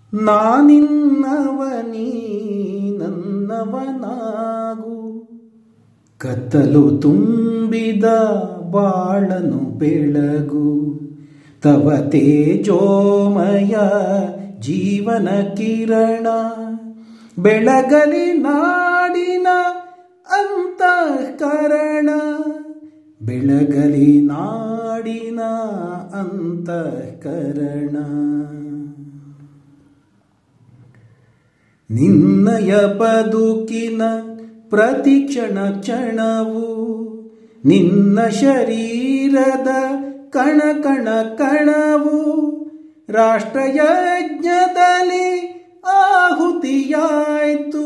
ನಾನಿನ್ನವನೀ ನನ್ನವನಾಗು ಕತ್ತಲು ತುಂಬಿದ ಬಾಳನು ಬೆಳಗು ತವ ತೇಜೋಮಯ ಜೀವನ ಕಿರಣ ಬೆಳಗಲಿ ನಾಡಿನ ಅಂತಃಕರಣ ಬೆಳಗಲಿ ನಾಡಿನ ಅಂತಃಕರಣ ನಿನ್ನಯ ಬದುಕಿನ ಪ್ರತಿ ಕ್ಷಣ ಕ್ಷಣವು ನಿನ್ನ ಶರೀರದ ಕಣ ಕಣ ಕಣವು ರಾಷ್ಟ್ರಯಜ್ಞದಲ್ಲಿ ಆಹುತಿಯಾಯ್ತು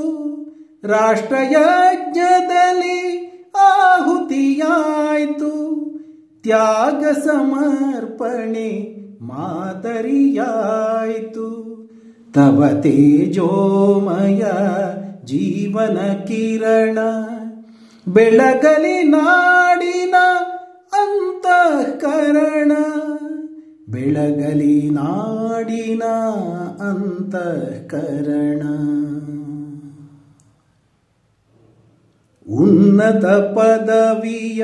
ರಾಷ್ಟ್ರಯಜ್ಞದಲ್ಲಿ ಆಹುತಿಯಾಯ್ತು ತ್ಯಾಗ ಸಮರ್ಪಣೆ ಮಾದರಿಯಾಯ್ತು ತವ ತೇಜೋಮಯ ಜೀವನ ಕಿರಣ ಬೆಳಗಲಿ ನಾಡಿನ ಅಂತಃಕರಣ ಬೆಳಗಲಿ ನಾಡಿನ ಅಂತಃಕರಣ ಉನ್ನತ ಪದವಿಯ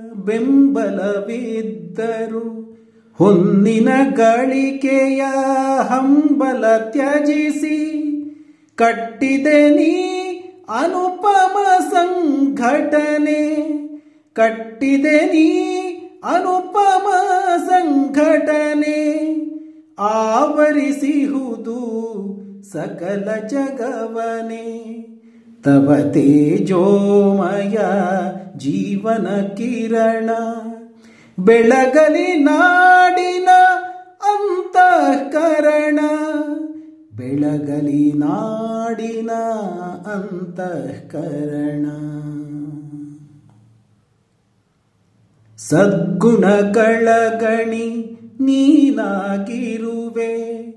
ಬೆಂಬಲವಿದ್ದರು ಹೊನ್ನಿನ ಗಳಿಕೆಯ ಹಂಬಲ ತ್ಯಜಿಸಿ ಕಟ್ಟಿದೆ ನೀ ಅನುಪಮ ಸಂಘಟನೆ ಕಟ್ಟಿದೆ ನೀ ಅನುಪಮ ಸಂಘಟನೆ ಆವರಿಸಿಹುದು ಸಕಲ ಜಗವನೆ ತವ ತೇಜೋಮಯ ಜೀವನ ಕಿರಣ ಬೆಳಗಲಿ ನಾಡಿನ ಅಂತಃಕರಣ ಬೆಳಗಲಿ ನಾಡಿನ ಅಂತಃಕರಣ ಸದ್ಗುಣಗಳ ಗಣಿ ನೀನಾಗಿರುವೆ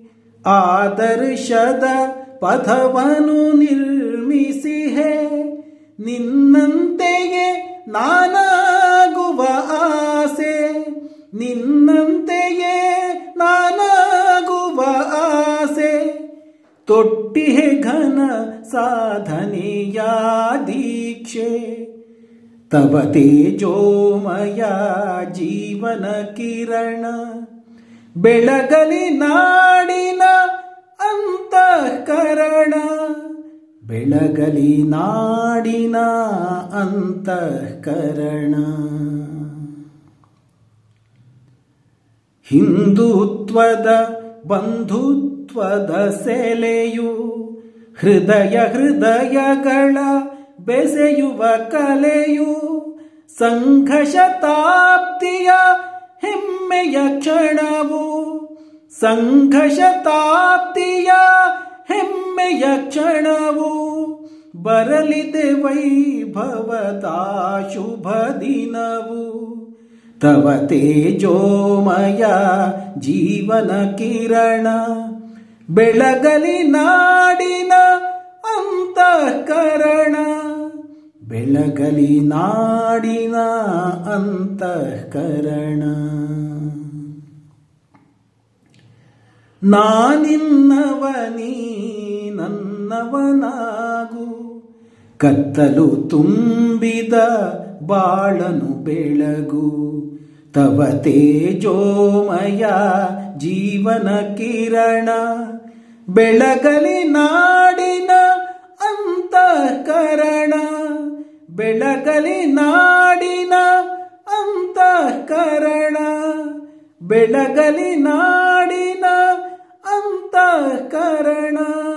ಆದರ್ಶದ ಪಥವನ್ನು ನಿರ್ಮಿಸಿಹೆ ನಿನ್ನಂತೆಯೇ ನಾನಾಗುವ ಆಸೆ ನಿನ್ನಂತೆಯೇ ನಾನಾಗುವ ಆಸೆ ತೊಟ್ಟಿಹೆ ಘನ ಸಾಧನೆಯ ದೀಕ್ಷೆ ತವ ತೇಜೋಮಯ ಜೀವನ ಕಿರಣ ಬೆಳಗಲಿ ನಾಡಿನ ಅಂತಃಕರಣ ಬೆಳಗಲಿ ನಾಡಿನ ಅಂತಃಕರಣ ಹಿಂದುತ್ವದ ಬಂಧುತ್ವದ ಸೆಲೆಯು ಹೃದಯ ಹೃದಯಗಳ ಬೆಸೆಯುವ ಕಲೆಯು ಸಂಘ ಶತಾಬ್ದಿಯ ಹೆಮ್ಮೆಯ ಕ್ಷಣವು ಸಂಘ ಶತಾಬ್ದಿಯ ಹೆಮ್ಮೆಯ ಕ್ಷಣವು ಬರಲಿದೆ ವೈಭವದ ಶುಭ ದಿನವು ತವ ತೇಜೋಮಯ ಜೀವನ ಕಿರಣ ಬೆಳಗಲಿ ನಾಡಿನ ಅಂತಃಕರಣ ಬೆಳಗಲಿ ನಾಡಿನ ಅಂತಃಕರಣ ನಾನಿನ್ನವನೀ ನನ್ನವನಾಗು ಕತ್ತಲು ತುಂಬಿದ ಬಾಳನು ಬೆಳಗು ತವ ತೇಜೋಮಯ ಜೀವನ ಕಿರಣ ಬೆಳಗಲಿ ನಾಡಿನ ಅಂತಃಕರಣ ಬೆಳಗಲಿ ನಾಡಿನ ಅಂತಃಕರಣ ಬೆಳಗಲಿ ನಾಡಿನ ಅಂತಃಕರಣ